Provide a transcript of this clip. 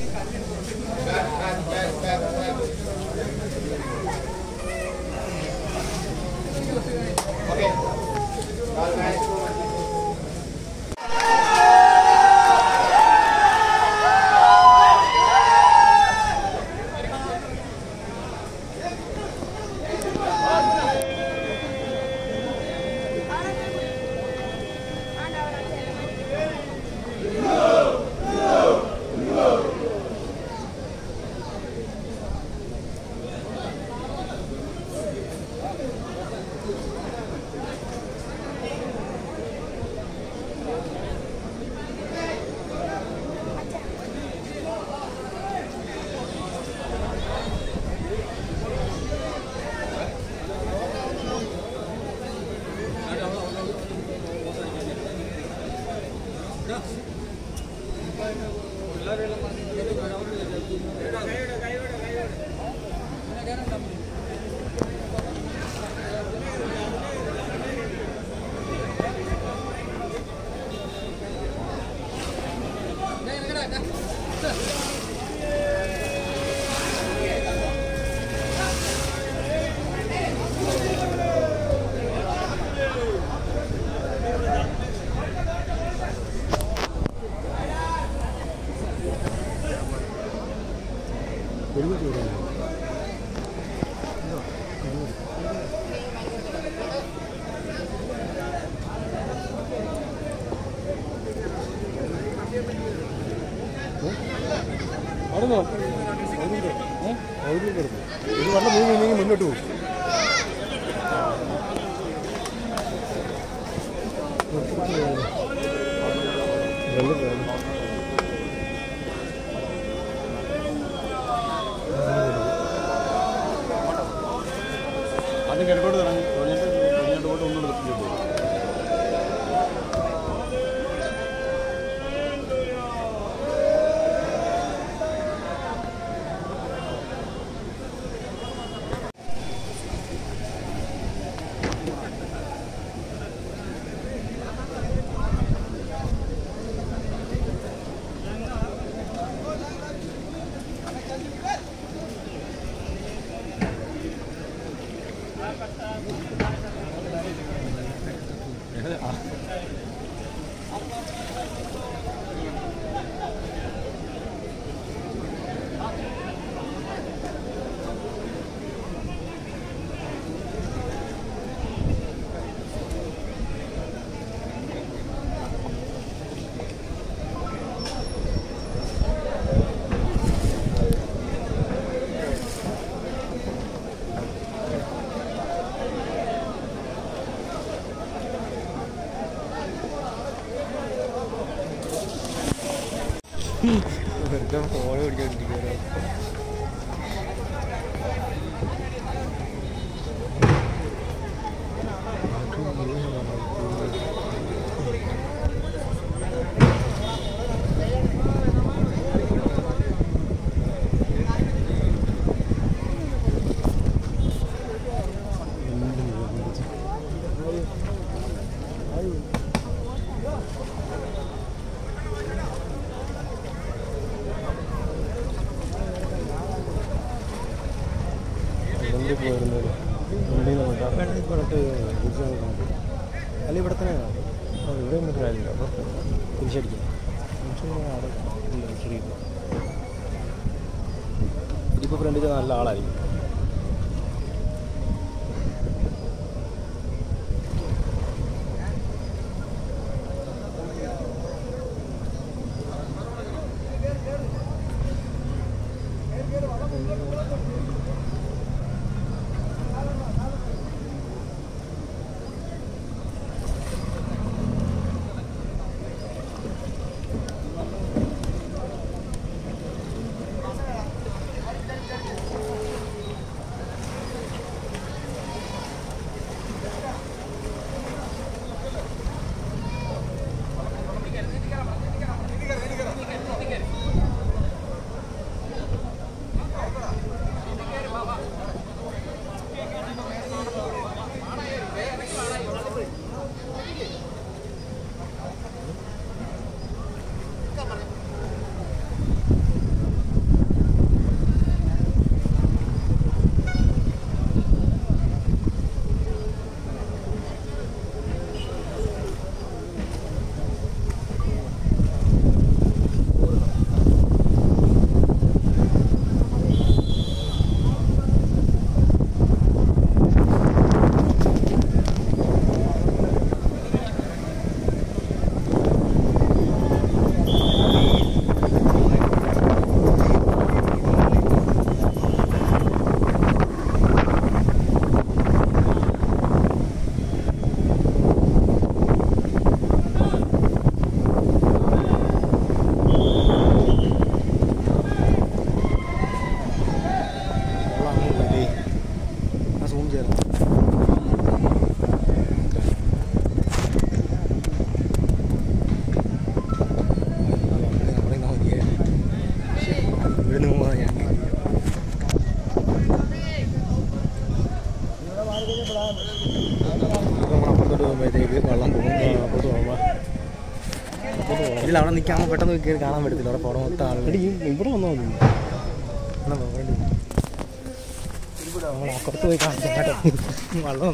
അവിടെ അവിടെ കിടന്നു ഇത് വല്ല മൂന്ന് ഇല്ലെങ്കിൽ മുന്നോട്ട് പോകും വെള്ളം വേണം ആദ്യം കിഴക്കോട്ട് തുടങ്ങി തുടങ്ങിയിട്ട് തുടങ്ങിയിട്ട് പോയിട്ട് ഒന്നുകൂടെ നിർത്തിയിട്ട് പോകും വെറുതെ ഫോൺ പിടിച്ചോണ്ടിരിക്കുകയാണ് വണ്ടി പോയിരുന്നത് വണ്ടി നമുക്ക് പുറത്ത് അല്ല ഇവിടെ തന്നെ ആ ഇവിടെ നിന്നിട്ട് കാര്യമില്ല പുറത്ത് തിരിച്ചടിക്കാം ഇതിപ്പോൾ ഫ്രണ്ടിൽ നല്ല ആളായിരിക്കും ഇവിടുന്ന് പോകാൻ ഞാൻ അപ്പുറത്തോട്ട് പോകുമ്പോഴത്തേക്ക് വെള്ളം പോകും ആ, അപ്പുറത്ത് പോകുമ്പോൾ ഇല്ല അവിടെ നിൽക്കാൻ പെട്ടെന്ന് കയറി കാണാൻ പറ്റത്തില്ല അവിടെ പുറം മൊത്തം ആളുകൾ എടി ഈ ഇവിടെ വന്നാൽ മതി എന്നാ പോകേണ്ടി നമ്മൾ അപ്പുറത്ത് പോയി കാണിച്ചാൽ കേട്ടോ വെള്ളം